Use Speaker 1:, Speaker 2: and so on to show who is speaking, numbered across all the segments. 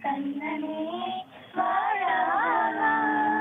Speaker 1: கண்ணனே வாழாவா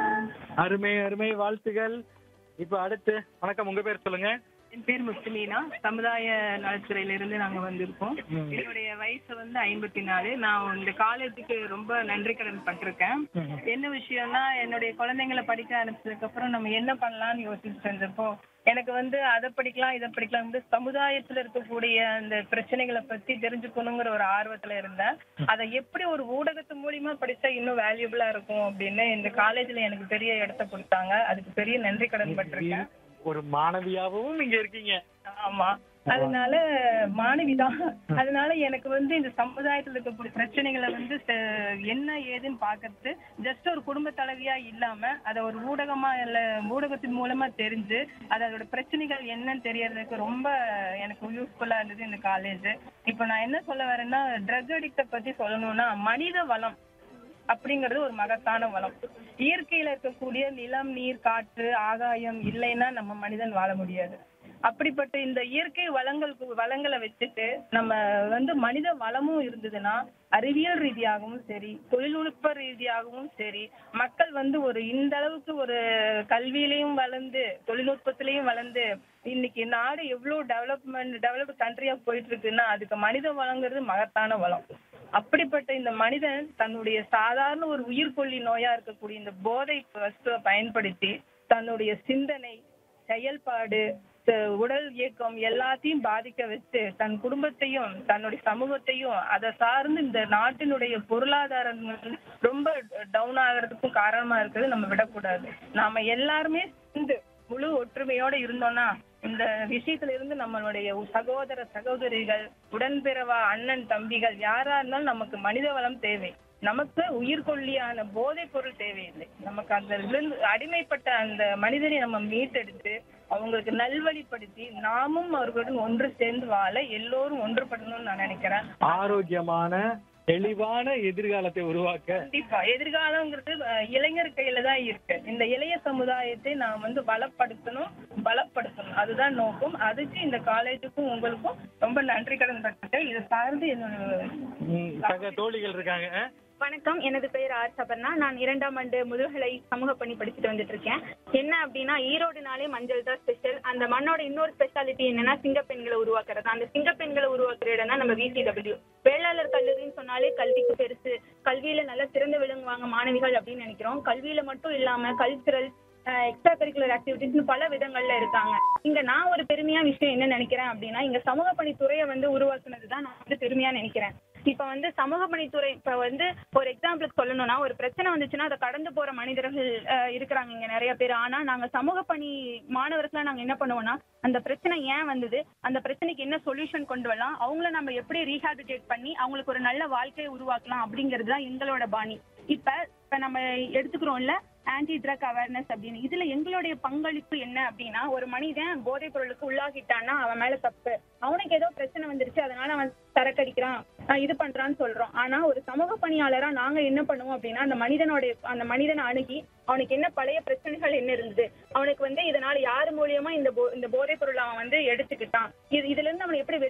Speaker 2: அருமை அருமை வாழ்த்துகள் இப்ப அடுத்து வணக்கம் உங்க பேர் சொல்லுங்க
Speaker 3: என் பேர் முத்துலீனா சமுதாய நலத்துறையில இருந்து நாங்க வந்திருக்கோம்
Speaker 2: ம்.
Speaker 3: என்னுடைய வயசு வந்து ஐம்பத்தி நாலு நான் இந்த காலேஜுக்கு ரொம்ப நன்றி கடன் பட்டிருக்கேன்
Speaker 2: ம்.
Speaker 3: என்ன விஷயம்னா என்னுடைய குழந்தைங்களை படிக்க ஆரம்பிச்சதுக்கு அப்புறம் நம்ம என்ன பண்ணலாம்னு யோசிச்சுட்டு இருந்தப்போ எனக்கு வந்து அதை படிக்கலாம் இதை படிக்கலாம் வந்து சமுதாயத்துல இருக்கக்கூடிய அந்த பிரச்சனைகளை பத்தி தெரிஞ்சுக்கணுங்கிற ஒரு ஆர்வத்துல இருந்தேன் அதை எப்படி ஒரு ஊடகத்து மூலியமா படிச்சா இன்னும் வேல்யூபிளா இருக்கும் அப்படின்னு இந்த காலேஜ்ல எனக்கு பெரிய இடத்த கொடுத்தாங்க அதுக்கு பெரிய நன்றி கடன் பட்டிருக்கேன்
Speaker 2: ஒரு மாணவியாகவும் இங்க இருக்கீங்க
Speaker 3: ஆமா அதனால மாணவிதான் அதனால எனக்கு வந்து இந்த சமுதாயத்துல இருக்கக்கூடிய பிரச்சனைகளை வந்து ச- என்ன ஏதுன்னு பாக்குறது ஜஸ்ட் ஒரு குடும்ப தலைவியா இல்லாம அத ஒரு ஊடகமா இல்ல ஊடகத்தின் மூலமா தெரிஞ்சு அது அதோட பிரச்சனைகள் என்னன்னு தெரியறதுக்கு ரொம்ப எனக்கு யூஸ்ஃபுல்லா இருந்தது இந்த காலேஜ் இப்போ நான் என்ன சொல்ல வரேன்னா ட்ரக் அடிக்ட பத்தி சொல்லணும்னா மனித வளம் அப்படிங்கிறது ஒரு மகத்தான வளம் இயற்கையில இருக்கக்கூடிய நிலம் நீர் காற்று ஆகாயம் இல்லைன்னா நம்ம மனிதன் வாழ முடியாது அப்படிப்பட்ட இந்த இயற்கை வளங்களுக்கு வளங்களை வச்சுட்டு நம்ம வந்து மனித வளமும் இருந்ததுன்னா அறிவியல் ரீதியாகவும் சரி தொழில்நுட்ப ரீதியாகவும் சரி மக்கள் வந்து ஒரு இந்த அளவுக்கு ஒரு கல்வியிலையும் வளர்ந்து தொழில்நுட்பத்திலையும் வளர்ந்து இன்னைக்கு நாடு எவ்வளவு டெவலப்மெண்ட் டெவலப்டு கண்ட்ரியா போயிட்டு இருக்குன்னா அதுக்கு மனித வளங்கிறது மகத்தான வளம் அப்படிப்பட்ட இந்த மனிதன் தன்னுடைய சாதாரண ஒரு உயிர்கொல்லி நோயா இருக்கக்கூடிய இந்த போதை வஸ்துவை பயன்படுத்தி தன்னுடைய சிந்தனை செயல்பாடு த- உடல் இயக்கம் எல்லாத்தையும் பாதிக்க வச்சு தன் குடும்பத்தையும் தன்னுடைய சமூகத்தையும் அதை சார்ந்து இந்த நாட்டினுடைய பொருளாதாரம் வந்து ரொம்ப டவுன் ஆகிறதுக்கும் காரணமா இருக்கிறது நம்ம விடக்கூடாது நாம எல்லாருமே சேர்ந்து முழு ஒற்றுமையோட இருந்தோம்னா இந்த விஷயத்துல இருந்து நம்மளுடைய சகோதர சகோதரிகள் உடன்பிறவா அண்ணன் தம்பிகள் யாரா இருந்தாலும் நமக்கு மனித வளம் தேவை நமக்கு உயிர்கொல்லியான போதைப் பொருள் தேவையில்லை நமக்கு அந்த இருந்து அடிமைப்பட்ட அந்த மனிதனை நம்ம மீட்டெடுத்து அவங்களுக்கு நல்வழிப்படுத்தி நாமும் அவர்களுடன் ஒன்று சேர்ந்து வாழ எல்லோரும் ஒன்றுபடணும்னு நான் நினைக்கிறேன்
Speaker 2: ஆரோக்கியமான தெளிவான எதிர்காலத்தை உருவாக்க
Speaker 3: கண்டிப்பா எதிர்காலங்கிறது அஹ், இளைஞர் கையில தான் இருக்கு இந்த இளைய சமுதாயத்தை நாம் வந்து பலப்படுத்தணும் பலப்படுத்தணும் அதுதான் நோக்கம் அதுக்கு இந்த காலேஜுக்கும் உங்களுக்கும் ரொம்ப நன்றி கடன் பட்டிருக்கேன் இதை சார்ந்து என்னோட
Speaker 2: ம், சக தோழிகள் இருக்காங்க ஆ?
Speaker 4: வணக்கம் எனது பெயர் ஆர் சபர்ணா நான் இரண்டாம் ஆண்டு முதுகலை சமூக பணி படிச்சுட்டு வந்துட்டு இருக்கேன் என்ன அப்படின்னா ஈரோடுனாலே மஞ்சள் தான் ஸ்பெஷல் அந்த மண்ணோட இன்னொரு ஸ்பெஷாலிட்டி என்னன்னா சிங்கப்பெண்களை உருவாக்குறது அந்த சிங்கப்பெண்களை உருவாக்குற இடம் தான் நம்ம விசிடபிள்யூ வேளாளர் கல்லூரின்னு சொன்னாலே கல்விக்கு பெருசு கல்வியில நல்லா சிறந்து விளங்குவாங்க மாணவிகள் அப்படின்னு நினைக்கிறோம் கல்வியில மட்டும் இல்லாம கல்ச்சுரல் எக்ஸ்ட்ரா கரிக்குலர் ஆக்டிவிட்டிஸ்னு பல விதங்கள்ல இருக்காங்க இங்க நான் ஒரு பெருமையா விஷயம் என்ன நினைக்கிறேன் அப்படின்னா இங்க சமூக பணித்துறையை வந்து உருவாக்குனது தான் நான் வந்து பெருமையா நினைக்கிறேன் இப்ப வந்து சமூக பணித்துறை இப்ப வந்து ஒரு எக்ஸாம்பிளுக்கு சொல்லணும்னா ஒரு பிரச்சனை வந்துச்சுன்னா அதை கடந்து போற மனிதர்கள் அஹ், இருக்கிறாங்க இங்க நிறைய பேர் ஆனா நாங்க சமூக பணி மாணவர்களா நாங்க என்ன பண்ணுவோம்னா அந்த பிரச்சனை ஏன் வந்தது அந்த பிரச்சனைக்கு என்ன சொல்யூஷன் கொண்டு வரலாம் அவங்கள நம்ம எப்படி ரீஹாபிலிட்டேட் பண்ணி அவங்களுக்கு ஒரு நல்ல வாழ்க்கையை உருவாக்கலாம் அப்படிங்கிறது தான் எங்களோட பாணி இப்ப இப்ப நம்ம எடுத்துக்கிறோம்ல ஆன்டி ட்ரக் அவேர்னஸ் அப்படின்னு இதுல எங்களுடைய பங்களிப்பு என்ன அப்படின்னா ஒரு மனிதன் போதைப் பொருளுக்கு உள்ளாகிட்டான்னா அவன் மேல தப்பு அவனுக்கு ஏதோ பிரச்சனை வந்துருச்சு அதனால அவன் சரக்கடிக்கிறான் அஹ் இது பண்றான்னு சொல்றோம் ஆனா ஒரு சமூக பணியாளரா நாங்க என்ன பண்ணுவோம் அப்படின்னா அந்த மனிதனுடைய அந்த மனிதனை அணுகி அவனுக்கு என்ன பழைய பிரச்சனைகள் என்ன இருந்தது அவனுக்கு வந்து இதனால யார் மூலியமா இந்த போ- இந்த போதைப் பொருள் அவன் வந்து எடுத்துக்கிட்டான் இது இதுல இருந்து அவனை எப்படி